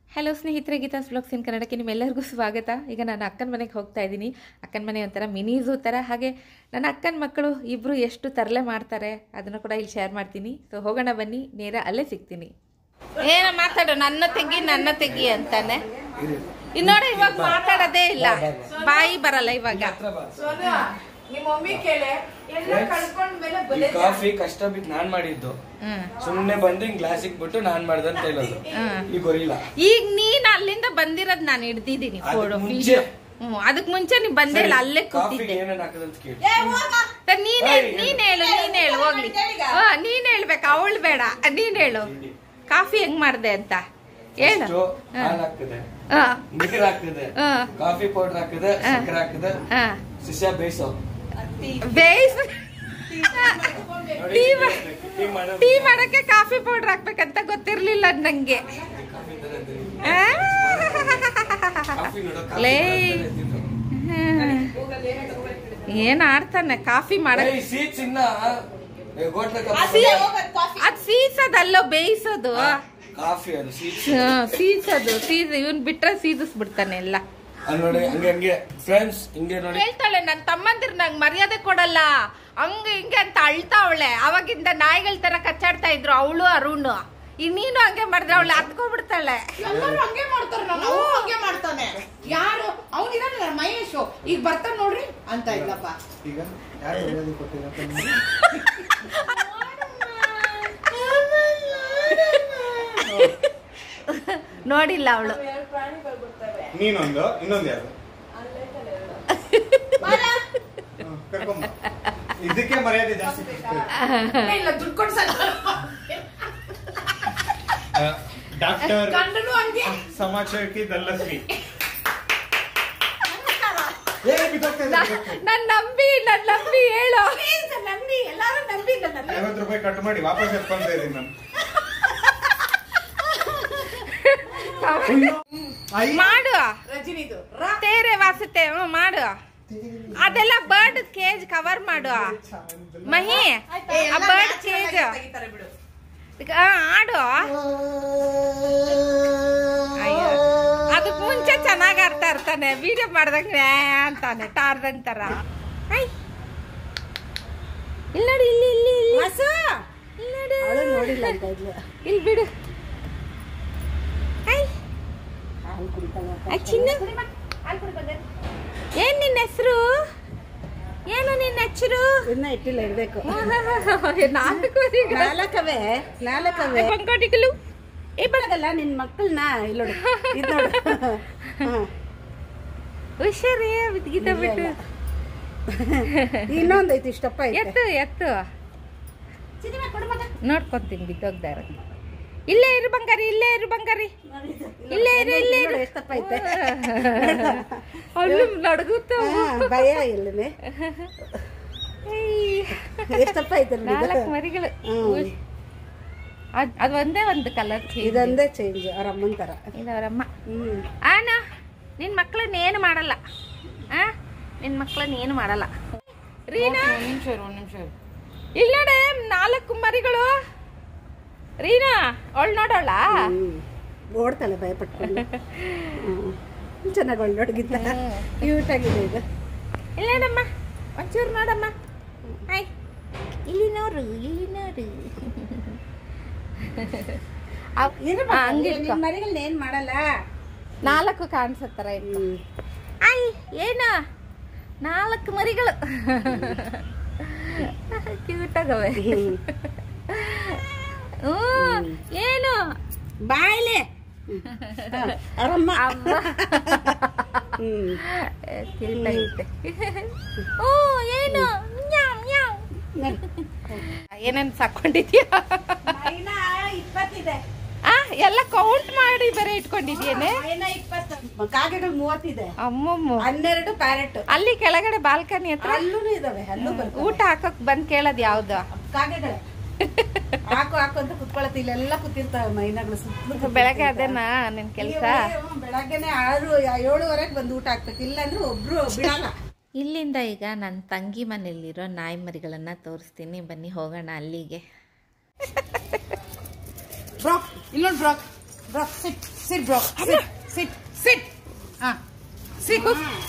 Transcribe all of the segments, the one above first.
Hello ಸ್ನೇಹಿತರೆ ಗೀತಾಸ್ blogs ಇನ್ ಕನ್ನಡಕ್ಕೆ ನಿಮ್ಮೆಲ್ಲರಿಗೂ ಸ್ವಾಗತ ಈಗ ನಾನು ಅಕ್ಕನ ಮನೆಗೆ ಹೋಗ್ತಾ ಇದ್ದೀನಿ ಅಕ್ಕನ ಮನೆ ಒಂಥರ ಮಿನಿ ಝೂ ಥರ ಹಾಗೆ ನನ್ನ ಅಕ್ಕನ ಮಕ್ಕಳು ಇಬ್ಬರು ಎಷ್ಟು ತರಲೆ ಮಾಡ್ತಾರೆ ಅದನ್ನು ಕೂಡ ಇಲ್ಲಿ ಶೇರ್ ಮಾಡ್ತೀನಿ ಸೊ ಹೋಗೋಣ ಬನ್ನಿ ನೇರ ಅಲ್ಲೇ ಸಿಗ್ತೀನಿ ಏನ ಮಾತಾಡು ನನ್ನ ತೆಗಿ ನನ್ನ ತೆಗಿ ಅಂತಾನೆ ಇನ್ನೋಡ ಇವಾಗ ಮಾತಾಡೋದೇ ಇಲ್ಲ ಬಾಯಿ ಬರಲ್ಲ ಇವಾಗ ನಿಮ್ಮ ಮಮ್ಮಿ ಕೇಳೆ ಎಲ್ಲ ಕಳ್ಕೊಂಡ್ಮೇಲೆ ಈ ಬಲೆ ಕಾಫಿ ಕಷ್ಟ ಬಿದ್ದು ನಾನ್ ಮಾಡಿದ್ದು ಹ್ಮ್ ಸುಮ್ನೆ ಬಂದು ಹಿಂಗ್ ಗ್ಲಾಸ್ ಬಿಟ್ಟು ನಾನ್ ಮಾಡ್ದೆ ಅಂತ ಹೇಳೋದು ಈ ಗೊರಿಲ್ಲ ಈಗ ನೀನ್ ಅಲ್ಲಿಂದ ಬಂದಿರೋದ್ ನಾನು ಹಿಡ್ದಿದ್ದೀನಿ ಅದಕ್ ಫೋಟೋ ಮುಂಚೆ? ಹ್ಮ್ ಅದಕ್ ಮುಂಚೆ ನೀ ಬಂದೇ ಇಲ್ಲ ಅಲ್ಲೇ ಕಾಫಿಗೆ ಕೂತಿದ್ದೆ ಏನೇನ್ ಹಾಕದಂತ ಕೇಳಿ ಸರ್, ನೀನ್ ಹೇಳು, ಏಯ್, ನೀನ್ ಹೇಳು ನೀನ್ ಹೇಳು ಹೋಗ್ಲಿ ಹಾ, ನೀನ್ ಹೇಳ್ಬೇಕು ಅವಳು ಬೇಡ ನೀನ್ ಹೇಳು ಕಾಫಿ ಹೆಂಗ್ ಮಾಡ್ದೆ ಅಂತ ಹೇಳು ಇಷ್ಟು ಹಾಲ್ ಹಾಕ್ತದೆ ಹಾ, ನೀರ್ ಹಾಕ್ತದೆ ಹಾ. ಕಾಫಿ ಪೌಡರ್ ಹಾಕದೆ ಸಕ್ಕರೆ ಹಾಕದೆ ಹಾ. ಶಿಷ್ಯ ಬೇಯಿಸೋ ಬೇಯಿಸ್ ನೋಡಿ, ಟೀ ಮಾ- ಟೀ ಮಾಡೋದು. ಟೀ ಮಾಡಕ್ಕೆ ಕಾಫಿ ಪೌಡರ್ ಹಾಕ್ಬೇಕಂತ ಗೊತ್ತಿರ್ಲಿಲ್ಲ ನಂಗೆ ಆ? ಕಾಫಿ ನೋಡು, ಕಾಫಿ ಲೇ. ಮಾಡ್ತಾರೆ ಅಂತಿದ್ರು. ಹ್ಮ್. ಏನ್ ಆಡ್ತಾನೆ ಕಾಫಿ ಮಾಡಕ್ ಏಯ್, ಸೀಟ್ ಇನ್ನ ಏ, ಗೋಟ್ಲ ಹಸಿ ಕಾಫಿ ಹೋಗೋದ್ ಕಾಫಿ ಅದ್ ಸೀಸದಲ್ಲೋ ಬೇಯಿಸೋದು ಕಾಫಿ ಅದು ಸೀಟ್ ಹ್ಮ್, ಸೀಸೋದು ಸೀಸ ಇವನ್ ಬಿಟ್ರೆ ಸೀದಿಸ್ಬಿಡ್ತಾನೆ ಎಲ್ಲ ಅಲ್ಲಿ ನೋಡಿ ಹಂಗೆ ಹಂಗೆ ಫ್ರೆಂಡ್ಸ್ ಹಿಂಗೆ ನೋಡಿ ಹೇಳ್ತಾಳೆ ನನ್ ತಮ್ಮಂದಿರ್ ನಂಗ್ ಮರ್ಯಾದೆ ಕೊಡಲ್ಲ ಹಂಗ ಹಿಂಗೆ ಅಂತ ಅಳ್ತಾವಳೆ ಅವಾಗಿಂದ ನಾಯಿಗಳ ತರ ಕಚ್ಚಾಡ್ತಾ ಇದ್ರು ಅವಳು ಅರುಣ್ ಈಗ ನೀನು ಹಂಗೆ ಮಾಡಿದ್ರೆ ಅವಳು ಹತ್ಕೊಂಡ್ಬಿಡ್ತಾಳೆ ಎಲ್ಲರೂ ಹಂಗೆ ಮಾಡ್ತಾರ ನಾನು ಅವ್ನು ಹಂಗೆ ಮಾಡ್ತಾನೆ ಯಾರು ಅವನಿದಾನಲ್ಲ ಮಹೇಶ್ ಈಗ ಬರ್ತಾನ ನೋಡ್ರಿ ಅಂತ ಇಲ್ಲಪ್ಪ ಈಗ ಯಾರು ಮರ್ಯಾದೆ ಕೊಟ್ಟಿಲ್ಲ ನಿಮ್ಗೆ? ನೋಡಿಲ್ಲ ಅವಳು ನೀನೊಂದು ಇನ್ನೊಂದು ಯಾರು ಹ್ಮ್, ಕರ್ಕೊಂಬ ಇದಕ್ಕೆ ಮರ್ಯಾದೆ ಜಾಸ್ತಿ ಕೊಡ್ತೀವಿ. ಇಲ್ಲ ದುಡ್ಡು ಕೊಡ್ಸಲ್ಲ ಆ, ಡಾಕ್ಟರ್ ಗಂಡನು ಹಂಗೆ ಸಮಾಚಾರಕ್ಕೆ ದಲ್ಲಶ್ರೀ ಏ, ಬಿದ್ದೋಗ್ತಾ ಇದೆ, ಬಿದ್ದೋಗ್ತಾ ಇದೆ. ನನ್ ನಂಬಿ ನನ್ ನಂಬಿ ಹೇಳು Please, ನಂಬಿ ಎಲ್ಲಾರು ನಂಬಿ ನನ್ನ ಐವತ್ತು ರೂಪಾಯಿ ಕಟ್ ಮಾಡಿ ವಾಪಸ್ ಎತ್ಕೊಂತ ಇದೀನಿ ನಾನು ಐ- ಮಾಡು ರಜನಿದು ತೇರೆ ವಾಸುತ್ತೆ ಹ್ಮ್, ಮಾಡು ಅದೆಲ್ಲ ಬರ್ಡ್ ಕೇಜ್ ಕವರ್ ಮಾಡು ಮಹಿ ಆ ಬರ್ಡ್ ಕೇಜ್ ತೆಗಿತಾರೆ ಬಿಡು ಆಡು ಅಯ್ಯೋ ಅದಕ್ ಮುಂಚೆ ಚೆನ್ನಾಗ್ ಆಡ್ತಾ ಇರ್ತಾನೆ ವಿಡಿಯೋ ಮಾಡ್ದಂಗ ಅಂತಾನೆ ಟಾರ್ದಂಗ್ ತರ ಐ. ಇಲ್ಲಿ ನೋಡಿ ಇಲ್ಲಿ ಇಲ್ಲಿ ಇಲ್ಲಿ ಇಲ್ಲಿ ನೋಡು. ಇಲ್ಲಿ ಬಿಡು ಐ. ಆ ಚಿನ್ನ ಏನ್ ನಿನ್ನ ಹೆಸರು ಏನು ನಿನ್ನ ಹೆಸರು ಇನ್ನ ಇಟ್ಟಿಲ್ಲ ಇಡ್ಬೇಕು ನಾಲ್ಕು ನಾಲ್ಕವೇ ನಾಲ್ಕವೇ ಬಂಗೋಟಿಗಳು ಏ ಬರ ಅದಲ್ಲ ನಿನ್ ಮಕ್ಕಳನ್ನ ಇಲ್ಲೋಡು ಇದ್ ನೋಡು ಹಾ. ಹುಷಾರೇ ಬಿದ್ಗಿತ ಬಿಟ್ಟು ಇನ್ನೊಂದ್ ಐತಿ ಇಷ್ಟಪ್ಪ ಐತೆ ಎತ್ತು ಎತ್ತು ನೋಡ್ಕೊಂತೀನಿ ಬಿದ್ದೋಗ್ದಾರ ಇಲ್ಲೇ ಇರು ಬಂಗಾರಿ ಇಲ್ಲೇ ಇರು ಬಂಗಾರಿ ಇಲ್ಲೇ ಇರು ಇಲ್ಲೇ ಇರು ನೋಡು ಎಷ್ಟಪ್ಪ ಐತೆ ಅಲ್ಲೂ ನಡಗುತ್ತ ಹಾ, ಭಯ ಇಲ್ಲನೆ ಎಷ್ಟಪ್ಪ ಐತೆ ನೋಡಿ ಇದು? ನಾಲ್ಕು ಮರಿಗಳು ಹ್ಮ್. ಅದ್ ಅದ್ ಒಂದೇ ಒಂದು ಕಲರ್ ಇದೊಂದೇ ಚೇಂಜ್ ಅವ್ರ ಅಮ್ಮನ್ ತರ ಇದು ಅವರಮ್ಮ ಹ್ಮ್ ಆನ ನಿನ್ ಮಕ್ಳನ್ನ ಏನು ಮಾಡಲ್ಲ ಆ ನಿನ್ ಮಕ್ಳನ್ನ ಏನು ಮಾಡಲ್ಲ ರೀನಾ ನಿಮಿಷ ಒಂದು ನಿಮಿಷ ಇಲ್ಲ ನೋಡೆ ನಾಲ್ಕು ಮರಿಗಳು ರೀನಾ ಅವಳು ನೋಡೋಳ ಹ್ಮ್ ಓಡ್ತಾಳೆ ಭಯ ಪಟ್ಕೊಂಡು ಹ್ಮ್. ಚೆನ್ನಾಗಿ ಒಳ್ಳೊಡಗಿದ್ದ ಕ್ಯೂಟ್ ಆಗಿದೆ ಇದು ಇಲ್ಲ ನೋಡಮ್ಮ ಒಂಚೂರು ನೋಡಮ್ಮ ಹಾಯ್ ಇಲ್ಲಿ ನೋಡು ಇಲ್ಲಿ ನೋಡು ಅವ್- ಆ, ಹಂಗಿಟ್ಕೊ. ನಿನ್ ಮರಿಗಳನ್ನ ಏನ್ ಮಾಡಲ್ಲ ನಾಲ್ಕು ಕಾಣಿಸತ್ತರ ಇತ್ತು ಹ್ಮ್. ಐ ಏನು ನಾಲ್ಕು ಮರಿಗಳು ಕ್ಯೂಟ್ ಆಗವೆ ಹ್ಮ್. ಹ್ಞೂ ಏನು ಬಾಯ್ಲೆ ಅವರಮ್ಮ ಅವ್ವ ಹ್ಮ್ ಕ್ಯೂಟ್ ಆಗೈತೆ ಹ್ಞೂ ಏನು ನ್ಯಾವ್ ನ್ಯಾವ್ ಏನೇನು ಸಾಕೊಂಡಿದ್ಯಾ ಇನ್ನ ಇಪ್ಪತ್ತಿದೆ ಆ ಎಲ್ಲ ಕೌಂಟ್ ಮಾಡಿ ಬೇರೆ ಇಟ್ಕೊಂಡಿದ್ಯೇನೆ ಇನ್ನ ಇಪ್ಪತ್ತು ಕಾಗೆಗಳು ಮೂವತ್ತಿದೆ ಅಮ್ಮಮ್ಮ ಹನ್ನೆರಡು ಪ್ಯಾರೆಟ್ ಅಲ್ಲಿ ಕೆಳಗಡೆ ಬಾಲ್ಕನಿ ಹತ್ರ ಅಲ್ಲೂ ಇದಾವೆ ಅಲ್ಲೂ ಬರ್ತವೆ ಊಟ ಹಾಕಕ್ ಬಂದ್ ಕೇಳೋದ್ ಯಾವ್ದು ಕಾಗೆಗಳೇ ಹಾಕು ಹಾಕು ಅಂತ ಕುತ್ಕೊಳತ್ತೆ ಇಲ್ಲೆಲ್ಲ ಕೂತಿರ್ತಾವೆ ಮೈನಾಗಳು ಸುತ್ತಲೂ ಬೆಳಗ್ಗೆ ಅದೇನಾ ನಿನ್ ಕೆಲ್ಸ ಬೆಳಗ್ಗೆನೆ ಆರು ಏಳುವರೆಗೆ ಬಂದು ಊಟ ಹಾಕ್ಬೇಕು ಇಲ್ಲಾಂದ್ರೆ ಒಬ್ರು ಬಿಡಲ್ಲ ಇಲ್ಲಿಂದ ಈಗ ನನ್ನ ತಂಗಿ ಮನೆಯಲ್ಲಿರೋ ನಾಯಿ ಮರಿಗಳನ್ನ ತೋರಿಸ್ತೀನಿ ಬನ್ನಿ ಹೋಗೋಣ ಅಲ್ಲಿಗೆ ಬ್ರಾಕ್ ಇಲ್ಲೊಂದು ಬ್ರಾಕ್ ಬ್ರಾಕ್ ಸಿಟ್ ಸಿಟ್ ಬ್ರೋ ಸಿಟ್ ಸಿಟ್ ಹಾ ಸಿಟ್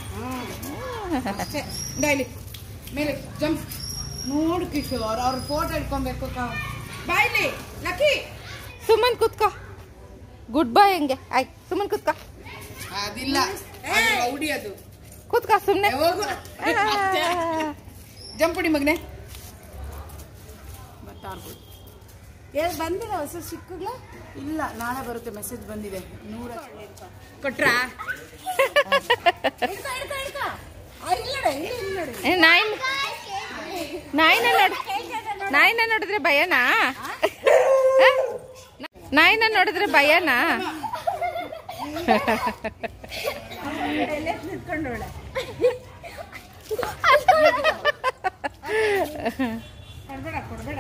ಡೈಲಿ ಮೇಲೆ ಜಂಪ್ ನೋಡು ಕಿಶೋರ್ ಅವ್ರ ಫೋಟೋ ಇಟ್ಕೊಬೇಕು ಬಾಯ್ಲಿ ಲಕ್ಕಿ ಸುಮ್ಮನ್ ಕೂತ್ಕೋ ಗುಡ್ ಬಾಯ್ ಹಂಗೆ ಆಯ್ತು ಸುಮ್ಮನ್ ಕೂತ್ಕೋ ಅದಿಲ್ಲ ಅದು ರೌಡಿ ಅದು ಕೂತ್ಕೋ ಸುಮ್ಮನೆ ಏ, ಹೋಗು ಜಂಪ್ ಹೊಡಿ ಮಗನೆ ಬರ್ತಾರ್ಬೋದು ಏ ಬಂದಿಲ್ಲ ಹೊಸ ಚಿಕ್ಕಗಳ ಇಲ್ಲ ನಾಳೆ ಬರುತ್ತೆ ಮೆಸೇಜ್ ಬಂದಿದೆ ನೂರ ಕೊಟ್ರಾ ಏ, ನಾಯಿನ ನಾಯಿನ ನೋಡ್ ನಾಯಿನ ನೋಡಿದ್ರೆ ಭಯನಾ ಹ? ನಾಯಿನ ನೋಡಿದ್ರೆ ಭಯನಾ ನಿಂತ್ಕೊಂಡೋಳೆ ಕೊಡ್ಬೇಡ ಕೊಡ್ಬೇಡ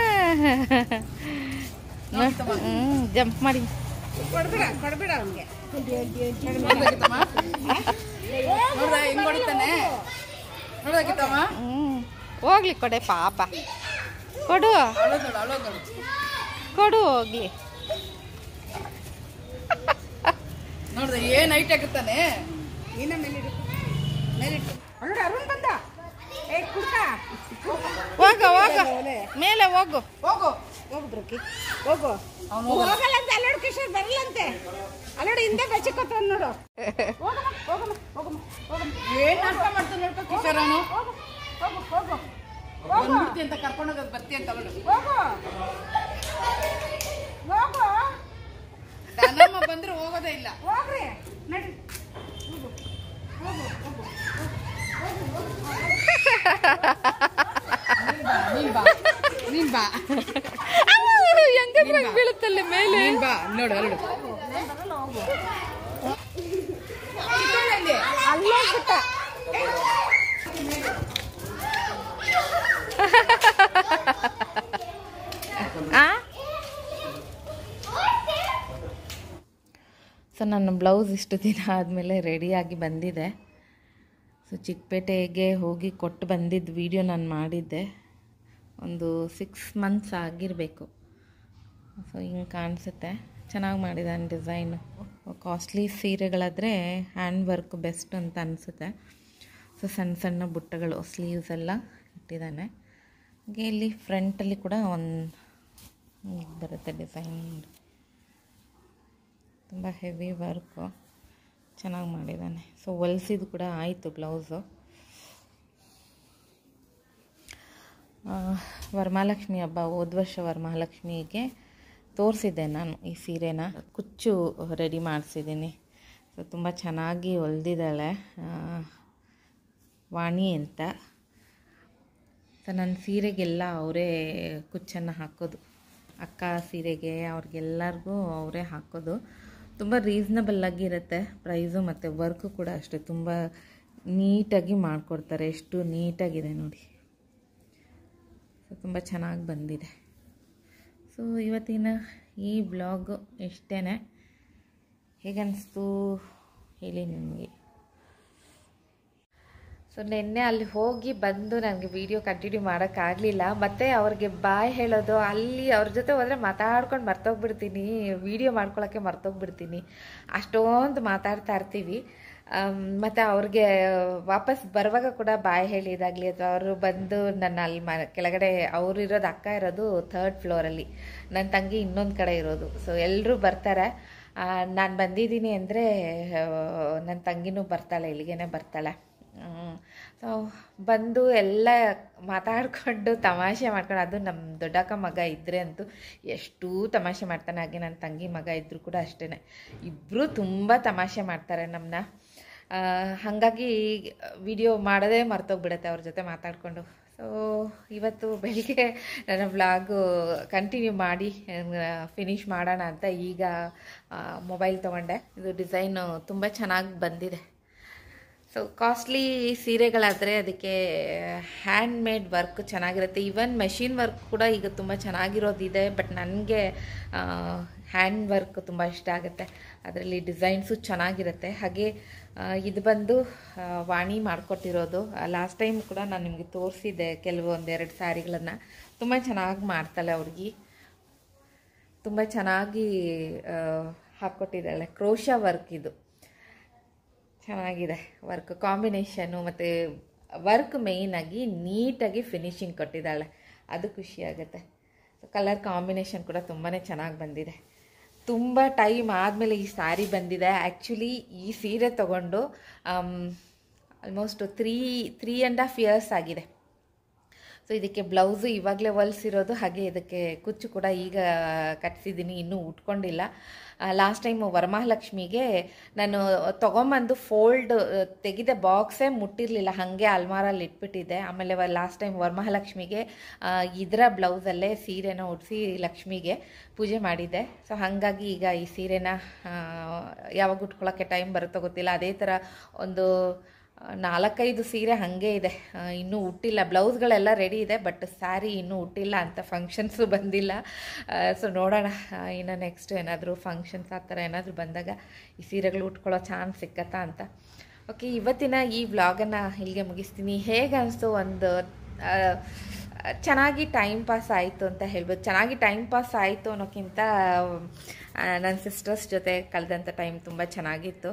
ಜಂಪ್ ಮಾಡಿ ಕೊಡ್ಬೇಡ ಕೊಡ್ಬೇಡ ಅವನಿಗೆ ನೋಡ್ಬೇಕಿತ್ತಮ್ಮ ನೋಡ್ದ ಹೆಂಗ್ ಹೊಡಿತಾನೆ ನೋಡ್ಬೇಕಿತ್ತಮ್ಮ ಹ್ಮ್ ಹೋಗ್ಲಿ ಕೊಡೆ ಪಾಪ ಕೊಡು ಅಳೋದ್ ನೋಡು ಅಳೋದ್ ನೋಡು ಕೊಡು ಹೋಗ್ಲಿ ನೋಡ್ದೆ ಏನ್ ಹೈಟ್ ಆಗುತ್ತಾನೆ ನೀನ ಮೇಲಿಡು ಮೇಲಿಟ್ಟು ಅಲ್ಲೋಡ ಅರುಣ್ ಬಂದ ಏ ಕುಡ್ಕ ಹೋಗು ಹೋಗು ಮೇಲೆ ಹೋಗು ಹೋಗು ಹೋಗು ಬ್ರಕಿ ಹೋಗು ಅವ್ನು ಹೋಗಲ್ಲ ಹೋಗಲ್ಲಂತೆ ಅಲ್ಲೋಡು ಕಿಶೋರ್ ಬರಲ್ಲಂತೆ ಅಲ್ಲೋಡು ಹಿಂದೆ ಬಚ್ಚಿಕೊತ ನೋಡು ಹೋಗಮ್ಮ ಹೋಗಮ್ಮ ಹೋಗಮ್ಮ ಹೋಗಮ್ಮ ಏನ್ ನಾಟಕ ಮಾಡ್ತಾನೆ ನೋಡ್ಕೊ ಕಿಶೋರ್ ಅವನು ಹೋಗು ಹೋಗು ಹೋಗು ಬಂದ್ಬಿಡ್ತಿ ಅಂತ ಕರ್ಕೊಂಡೋಗೋದು ಬರ್ತಿ ಅಂತ ಅವಳು ಹೋಗು ಹೋಗು ದನಮ್ಮ ಬಂದ್ರೆ ಹೋಗೋದೇ ಇಲ್ಲ ಹೋಗ್ರಿ ನಡಿ ಹೋಗು ಹೋಗು ಹೋಗು ನೀನ್ ಬಾ ನೀನ್ ಬಾ ಹೆಂಗಂದ್ರೆ ಬೀಳುತ್ತಲ್ಲ ಮೇಲೆ ನೀನ್ ಬಾ ನೋಡು ಅಲ್ಲು ಚಿಕ್ಕವಳಲ್ಲಿ ಅಲ್ಲೋಗ್ಬಿಟ್ಟ ಆ ಸೊ ನನ್ನ ಬ್ಲೌಸ್ ಇಷ್ಟು ದಿನ ಆದಮೇಲೆ ರೆಡಿಯಾಗಿ ಬಂದಿದೆ ಸೊ ಚಿಕ್ಕಪೇಟೆಗೆ ಹೋಗಿ ಕೊಟ್ಟು ಬಂದಿದ್ದ ವಿಡಿಯೋ ನಾನು ಮಾಡಿದ್ದೆ ಒಂದು ಸಿಕ್ಸ್ ಮಂತ್ಸ್ ಆಗಿರಬೇಕು ಸೊ ಹಿಂಗೆ ಕಾಣಿಸುತ್ತೆ ಚೆನ್ನಾಗಿ ಮಾಡಿದ್ದಾನೆ ಡಿಸೈನು ಕಾಸ್ಟ್ಲಿ ಸೀರೆಗಳಾದರೆ ಹ್ಯಾಂಡ್ ವರ್ಕ್ ಬೆಸ್ಟ್ ಅಂತ ಅನಿಸುತ್ತೆ ಸೊ ಸಣ್ಣ ಸಣ್ಣ ಬುಟ್ಟಗಳು ಸ್ಲೀವ್ಸ್ ಎಲ್ಲ ಇಟ್ಟಿದ್ದಾನೆ ಹಾಗೆ ಇಲ್ಲಿ ಫ್ರಂಟಲ್ಲಿ ಕೂಡ ಒಂದು ಬರುತ್ತೆ ಡಿಸೈನ್ ನೋಡಿ ತುಂಬ ಹೆವಿ ವರ್ಕು ಚೆನ್ನಾಗಿ ಮಾಡಿದ್ದಾನೆ ಸೊ ಹೊಲ್ಸಿದ್ದು ಕೂಡ ಆಯಿತು ಬ್ಲೌಸು ವರಮಹಾಲಕ್ಷ್ಮಿ ಹಬ್ಬ ಹೋದ ವರ್ಷ ವರಮಹಾಲಕ್ಷ್ಮಿಗೆ ತೋರಿಸಿದ್ದೆ ನಾನು ಈ ಸೀರೆನ ಕುಚ್ಚು ರೆಡಿ ಮಾಡಿಸಿದ್ದೀನಿ ಸೊ ತುಂಬ ಚೆನ್ನಾಗಿ ಹೊಲ್ದಿದ್ದಾಳೆ ಆ, ವಾಣಿ ಅಂತ ಸೊ ನನ್ನ ಸೀರೆಗೆಲ್ಲ ಅವರೇ ಕುಚ್ಚನ್ನು ಹಾಕೋದು ಅಕ್ಕ ಸೀರೆಗೆ ಅವ್ರಿಗೆಲ್ಲರಿಗೂ ಅವರೇ ಹಾಕೋದು ತುಂಬ ರೀಸ್ನಬಲ್ ಆಗಿರುತ್ತೆ ಪ್ರೈಸು ಮತ್ತು ವರ್ಕು ಕೂಡ ಅಷ್ಟೇ ತುಂಬ ನೀಟಾಗಿ ಮಾಡಿಕೊಡ್ತಾರೆ ಎಷ್ಟು ನೀಟಾಗಿದೆ ನೋಡಿ ಸೊ ತುಂಬ ಚೆನ್ನಾಗಿ ಬಂದಿದೆ ಸೊ ಇವತ್ತಿನ ಈ ಬ್ಲಾಗ್ ಇಷ್ಟೇ ಹೇಗನ್ನಿಸ್ತು ಹೇಳಿ ನಿಮಗೆ ಸೊ ನಿನ್ನೆ ಅಲ್ಲಿ ಹೋಗಿ ಬಂದು ನನಗೆ ವಿಡಿಯೋ ಕಂಟಿನ್ಯೂ ಮಾಡೋಕ್ಕಾಗಲಿಲ್ಲ ಮತ್ತು ಅವ್ರಿಗೆ ಬಾಯ್ ಹೇಳೋದು ಅಲ್ಲಿ ಅವ್ರ ಜೊತೆ ಹೋದರೆ ಮಾತಾಡ್ಕೊಂಡು ಮರ್ತೋಗ್ಬಿಡ್ತೀನಿ ವಿಡಿಯೋ ಮಾಡ್ಕೊಳ್ಳೋಕ್ಕೆ ಮರ್ತೋಗ್ಬಿಡ್ತೀನಿ ಅಷ್ಟೊಂದು ಮಾತಾಡ್ತಾ ಇರ್ತೀವಿ ಮತ್ತು ಅವ್ರಿಗೆ ವಾಪಸ್ ಬರುವಾಗ ಕೂಡ ಬಾಯ್ ಹೇಳಿದಾಗಲಿ ಅಥವಾ ಅವರು ಬಂದು ನನ್ನ ಅಲ್ಲಿ ಮ ಕೆಳಗಡೆ ಅವ್ರು ಇರೋದು ಅಕ್ಕ ಇರೋದು ಥರ್ಡ್ ಫ್ಲೋರಲ್ಲಿ ನನ್ನ ತಂಗಿ ಇನ್ನೊಂದು ಕಡೆ ಇರೋದು ಸೊ ಎಲ್ಲರೂ ಬರ್ತಾರೆ ನಾನು ಬಂದಿದ್ದೀನಿ ಅಂದರೆ ನನ್ನ ತಂಗಿನೂ ಬರ್ತಾಳೆ ಇಲ್ಲಿಗೇನೆ ಬರ್ತಾಳೆ ಸೊ ಬಂದು ಎಲ್ಲ ಮಾತಾಡಿಕೊಂಡು ತಮಾಷೆ ಮಾಡ್ಕೊಂಡು ಅದು ನಮ್ಮ ದೊಡ್ಡಕ್ಕ ಮಗ ಇದ್ದರೆ ಅಂತೂ ಎಷ್ಟು ತಮಾಷೆ ಮಾಡ್ತಾನೆ ಹಾಗೆ ನನ್ನ ತಂಗಿ ಮಗ ಇದ್ದರೂ ಕೂಡ ಅಷ್ಟೇ ಇಬ್ಬರು ತುಂಬ ತಮಾಷೆ ಮಾಡ್ತಾರೆ ನಮ್ಮನ್ನ ಹಾಗಾಗಿ ವಿಡಿಯೋ ಮಾಡೋದೇ ಮರ್ತೋಗ್ಬಿಡುತ್ತೆ ಅವ್ರ ಜೊತೆ ಮಾತಾಡಿಕೊಂಡು ಸೊ ಇವತ್ತು ಬೆಳಿಗ್ಗೆ ನನ್ನ ವ್ಲಾಗು ಕಂಟಿನ್ಯೂ ಮಾಡಿ ಫಿನಿಷ್ ಮಾಡೋಣ ಅಂತ ಈಗ ಮೊಬೈಲ್ ತೊಗೊಂಡೆ ಇದು ಡಿಸೈನು ತುಂಬ ಚೆನ್ನಾಗಿ ಬಂದಿದೆ ಸೊ ಕಾಸ್ಟ್ಲಿ ಸೀರೆಗಳಾದರೆ ಅದಕ್ಕೆ ಹ್ಯಾಂಡ್ ಮೇಡ್ ವರ್ಕ್ ಚೆನ್ನಾಗಿರುತ್ತೆ ಈವನ್ ಮೆಷಿನ್ ವರ್ಕ್ ಕೂಡ ಈಗ ತುಂಬ ಚೆನ್ನಾಗಿರೋದಿದೆ ಬಟ್ ನನಗೆ ಹ್ಯಾಂಡ್ ವರ್ಕ್ ತುಂಬ ಇಷ್ಟ ಆಗುತ್ತೆ ಅದರಲ್ಲಿ ಡಿಸೈನ್ಸು ಚೆನ್ನಾಗಿರುತ್ತೆ ಹಾಗೆ ಆ, ಇದು ಬಂದು ಆ, ವಾಣಿ ಮಾಡಿಕೊಟ್ಟಿರೋದು ಲಾಸ್ಟ್ ಟೈಮ್ ಕೂಡ ನಾನು ನಿಮಗೆ ತೋರಿಸಿದ್ದೆ ಕೆಲವೊಂದೆರಡು ಸ್ಯಾರಿಗಳನ್ನು ತುಂಬ ಚೆನ್ನಾಗಿ ಮಾಡ್ತಾಳೆ ಅವ್ರಿಗೆ ತುಂಬ ಚೆನ್ನಾಗಿ ಹಾಕ್ಕೊಟ್ಟಿದ್ದಾಳೆ ಕ್ರೋಶ ವರ್ಕ್ ಇದು ಚೆನ್ನಾಗಿದೆ ವರ್ಕ್ ಕಾಂಬಿನೇಷನು ಮತ್ತು ವರ್ಕ್ ಮೇಯ್ನಾಗಿ ನೀಟಾಗಿ ಫಿನಿಶಿಂಗ್ ಕೊಟ್ಟಿದ್ದಾಳೆ ಅದು ಖುಷಿ ಆಗುತ್ತೆ ಕಲರ್ ಕಾಂಬಿನೇಷನ್ ಕೂಡ ತುಂಬಾ ಚೆನ್ನಾಗಿ ಬಂದಿದೆ ತುಂಬ ಟೈಮ್ ಆದಮೇಲೆ ಈ ಸ್ಯಾರಿ ಬಂದಿದೆ ಆ್ಯಕ್ಚುಲಿ ಈ ಸೀರೆ ತಗೊಂಡು almost three three and half years ಆಗಿದೆ ಸೊ ಇದಕ್ಕೆ ಬ್ಲೌಸು ಇವಾಗಲೇ ಹೊಲ್ಸಿರೋದು ಹಾಗೆ ಇದಕ್ಕೆ ಕುಚ್ಚು ಕೂಡ ಈಗ ಕಟ್ಸಿದ್ದೀನಿ ಇನ್ನೂ ಉಟ್ಕೊಂಡಿಲ್ಲ ಲಾಸ್ಟ್ ಟೈಮ್ ವರಮಹಾಲಕ್ಷ್ಮಿಗೆ ನಾನು ತೊಗೊಂಬಂದು ಫೋಲ್ಡ್ ತೆಗೆದ ಬಾಕ್ಸೇ ಮುಟ್ಟಿರಲಿಲ್ಲ ಹಾಗೆ ಅಲ್ಮಾರಲ್ಲಿ ಇಟ್ಬಿಟ್ಟಿದ್ದೆ ಆಮೇಲೆ ಲಾಸ್ಟ್ ಟೈಮ್ ವರಮಹಾಲಕ್ಷ್ಮಿಗೆ ಆ, ಇದರ ಬ್ಲೌಸಲ್ಲೇ ಸೀರೆನ ಉಡಿಸಿ ಲಕ್ಷ್ಮಿಗೆ ಪೂಜೆ ಮಾಡಿದ್ದೆ ಸೊ ಹಾಗಾಗಿ ಈಗ ಈ ಸೀರೆನ ಆ, ಯಾವಾಗ ಉಟ್ಕೊಳ್ಳೋಕ್ಕೆ ಟೈಮ್ ಬರುತ್ತೋ ಗೊತ್ತಿಲ್ಲ ಅದೇ ಥರ ಒಂದು ಆ, ನಾಲ್ಕೈದು ಸೀರೆ ಹಾಗೆ ಇದೆ ಆ, ಇನ್ನೂ ಹುಟ್ಟಿಲ್ಲ ಬ್ಲೌಸ್ಗಳೆಲ್ಲ ರೆಡಿ ಇದೆ ಬಟ್ ಸ್ಯಾರಿ ಇನ್ನೂ ಹುಟ್ಟಿಲ್ಲ ಅಂತ ಫಂಕ್ಷನ್ಸು ಬಂದಿಲ್ಲ ಸೊ ನೋಡೋಣ ಆ, ಇನ್ನು ನೆಕ್ಸ್ಟ್ ಏನಾದರೂ ಫಂಕ್ಷನ್ಸ್ ಆ ಥರ ಏನಾದರೂ ಬಂದಾಗ ಈ ಸೀರೆಗಳು ಉಟ್ಕೊಳ್ಳೋ ಚಾನ್ಸ್ ಸಿಕ್ಕತ್ತಾ ಅಂತ ಓಕೆ ಇವತ್ತಿನ ಈ ವ್ಲಾಗನ್ನು ಇಲ್ಲಿಗೆ ಮುಗಿಸ್ತೀನಿ ಹೇಗೆ ಅನಿಸ್ತು ಒಂದು ಆ, ಚೆನ್ನಾಗಿ ಟೈಮ್ ಪಾಸ್ ಆಯಿತು ಅಂತ ಹೇಳ್ಬೋದು ಚೆನ್ನಾಗಿ ಟೈಮ್ ಪಾಸ್ ಆಯಿತು ಅನ್ನೋಕ್ಕಿಂತ ನನ್ನ ಸಿಸ್ಟರ್ಸ್ ಜೊತೆ ಕಳೆದಂಥ ಟೈಮ್ ತುಂಬ ಚೆನ್ನಾಗಿತ್ತು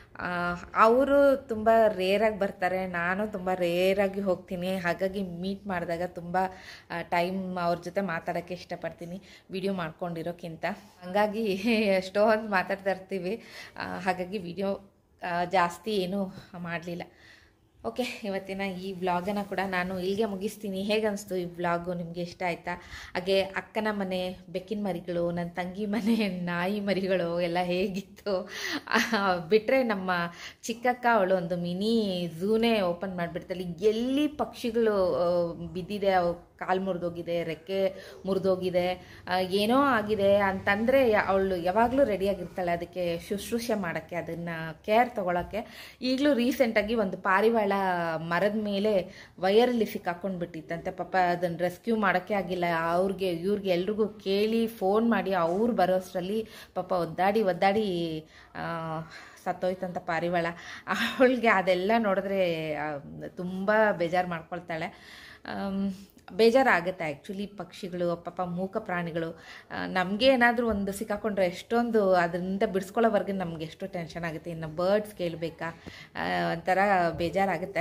ಅವರು ತುಂಬ ರೇರಾಗಿ ಬರ್ತಾರೆ ನಾನು ತುಂಬ ರೇರಾಗಿ ಹೋಗ್ತೀನಿ ಹಾಗಾಗಿ ಮೀಟ್ ಮಾಡಿದಾಗ ತುಂಬ ಟೈಮ್ ಅವ್ರ ಜೊತೆ ಮಾತಾಡೋಕ್ಕೆ ಇಷ್ಟಪಡ್ತೀನಿ ವಿಡಿಯೋ ಮಾಡ್ಕೊಂಡಿರೋಕ್ಕಿಂತ ಹಾಗಾಗಿ ಎಷ್ಟೊಂದು ಮಾತಾಡ್ತಾ ಇರ್ತೀವಿ ಆ, ಹಾಗಾಗಿ ವಿಡಿಯೋ ಜಾಸ್ತಿ ಏನೂ ಮಾಡಲಿಲ್ಲ ಓಕೆ ಇವತ್ತಿನ ಈ ವ್ಲಾಗನ್ನು ಕೂಡ ನಾನು ಇಲ್ಲಿಗೆ ಮುಗಿಸ್ತೀನಿ ಹೇಗೆ ಅನಿಸ್ತು ಈ ವ್ಲಾಗು ನಿಮಗೆ ಇಷ್ಟ ಆಯಿತಾ ಹಾಗೆ ಅಕ್ಕನ ಮನೆ ಬೆಕ್ಕಿನ ಮರಿಗಳು ನನ್ನ ತಂಗಿ ಮನೆ ನಾಯಿ ಮರಿಗಳು ಎಲ್ಲ ಹೇಗಿತ್ತು ಬಿಟ್ಟರೆ ನಮ್ಮ ಚಿಕ್ಕಕ್ಕ ಅವಳು ಒಂದು ಮಿನಿ ಝೂನೇ ಓಪನ್ ಮಾಡಿಬಿಡ್ತಾಳೆ ಎಲ್ಲಿ ಪಕ್ಷಿಗಳು ಆ, ಬಿದ್ದಿದೆ ಅವು ಕಾಲು ಮುರಿದೋಗಿದೆ ರೆಕ್ಕೆ ಮುರಿದೋಗಿದೆ ಏನೋ ಆಗಿದೆ ಅಂತಂದರೆ ಅವಳು ಯಾವಾಗಲೂ ರೆಡಿಯಾಗಿರ್ತಾಳೆ ಅದಕ್ಕೆ ಶುಶ್ರೂಷೆ ಮಾಡೋಕ್ಕೆ ಅದನ್ನು ಕೇರ್ ತೊಗೊಳಕ್ಕೆ ಈಗಲೂ ರೀಸೆಂಟಾಗಿ ಒಂದು ಪಾರಿವಾಳ ಮರದ ಮೇಲೆ ವಯರಲ್ಲಿ ಸಿಕ್ಕಾಕೊಂಡು ಬಿಟ್ಟಿತ್ತಂತೆ ಪಾಪ ಅದನ್ನು ರೆಸ್ಕ್ಯೂ ಮಾಡೋಕ್ಕೆ ಆಗಿಲ್ಲ ಅವ್ರಿಗೆ ಇವ್ರಿಗೆ ಎಲ್ರಿಗೂ ಕೇಳಿ ಫೋನ್ ಮಾಡಿ ಅವ್ರು ಬರೋಷ್ಟರಲ್ಲಿ ಪಾಪ ಒದ್ದಾಡಿ ಒದ್ದಾಡಿ ಆ, ಸತ್ತೋಯ್ತಂತ ಪಾರಿವಾಳ ಅವಳಿಗೆ ಅದೆಲ್ಲ ನೋಡಿದ್ರೆ ತುಂಬ ಬೇಜಾರು ಮಾಡ್ಕೊಳ್ತಾಳೆ ಆಮ್, ಬೇಜಾರಾಗುತ್ತೆ ಆ್ಯಕ್ಚುಲಿ ಪಕ್ಷಿಗಳು ಪಾಪ ಮೂಕ ಪ್ರಾಣಿಗಳು ನಮಗೆ ಏನಾದರೂ ಒಂದು ಸಿಕ್ಕಾಕೊಂಡ್ರೆ ಎಷ್ಟೊಂದು ಅದರಿಂದ ಬಿಡಿಸ್ಕೊಳ್ಳೋವರೆಗೆ ನಮ್ಗೆ ಎಷ್ಟು ಟೆನ್ಷನ್ ಆಗುತ್ತೆ ಇನ್ನು ಬರ್ಡ್ಸ್ ಕೇಳಬೇಕಾ ಒಂಥರ ಬೇಜಾರಾಗುತ್ತೆ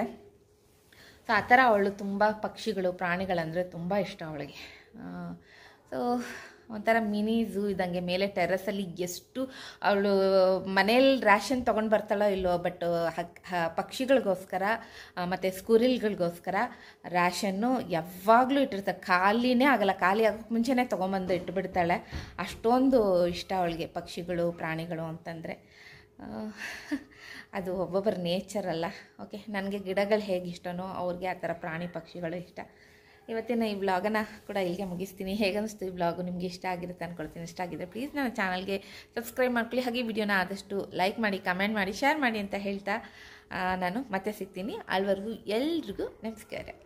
ಸೊ ಆ ಥರ ಅವಳು ತುಂಬ ಪಕ್ಷಿಗಳು ಪ್ರಾಣಿಗಳಂದರೆ ತುಂಬ ಇಷ್ಟ ಅವಳಿಗೆ ಸೊ ಒಂಥರ ಮಿನಿ ಝೂ ಇದ್ದಂಗೆ ಮೇಲೆ ಟೆರ್ರಸಲ್ಲಿ ಎಷ್ಟು ಅವಳು ಮನೇಲಿ ರ್ಯಾಷನ್ ತೊಗೊಂಡು ಬರ್ತಾಳೋ ಇಲ್ಲೋ ಬಟ್ ಪಕ್ಷಿಗಳಿಗೋಸ್ಕರ ಮತ್ತು ಸ್ಕುರಿಲ್ಗಳಿಗೋಸ್ಕರ ರ್ಯಾಷನ್ನು ಯಾವಾಗಲೂ ಇಟ್ಟಿರ್ತಾಳೆ ಖಾಲಿನೇ ಆಗಲ್ಲ ಖಾಲಿ ಆಗೋಕ್ಕೆ ಮುಂಚೆನೇ ತೊಗೊಂಬಂದು ಇಟ್ಬಿಡ್ತಾಳೆ ಅಷ್ಟೊಂದು ಇಷ್ಟ ಅವಳಿಗೆ ಪಕ್ಷಿಗಳು ಪ್ರಾಣಿಗಳು ಅಂತಂದರೆ ಆ, ಅದು ಒಬ್ಬೊಬ್ಬರ ನೇಚರ್ ಅಲ್ಲ ಓಕೆ ನನಗೆ ಗಿಡಗಳು ಹೇಗೆ ಇಷ್ಟನೋ ಅವ್ರಿಗೆ ಆ ಥರ ಪ್ರಾಣಿ ಪಕ್ಷಿಗಳು ಇಷ್ಟ ಇವತ್ತಿನ ಈ ವ್ಲಾಗನ್ನು ಕೂಡ ಇಲ್ಲಿಗೆ ಮುಗಿಸ್ತೀನಿ ಹೇಗನ್ನಿಸ್ತು ಈ ವ್ಲಾಗು ನಿಮಗೆ ಇಷ್ಟ ಆಗಿರುತ್ತೆ ಅಂದ್ಕೊಳ್ತೀನಿ ಇಷ್ಟ ಆಗಿದೆ ಪ್ಲೀಸ್ ನನ್ನ ಚಾನಲ್ಗೆ ಸಬ್ಸ್ಕ್ರೈಬ್ ಮಾಡ್ಕೊಳ್ಳಿ ಹಾಗೆ ವಿಡಿಯೋನ ಆದಷ್ಟು ಲೈಕ್ ಮಾಡಿ ಕಮೆಂಟ್ ಮಾಡಿ ಶೇರ್ ಮಾಡಿ ಅಂತ ಹೇಳ್ತಾ ಆ, ನಾನು ಮತ್ತೆ ಸಿಗ್ತೀನಿ ಅಲ್ಲಿವರೆಗೂ ಎಲ್ರಿಗೂ ನಮಸ್ಕಾರ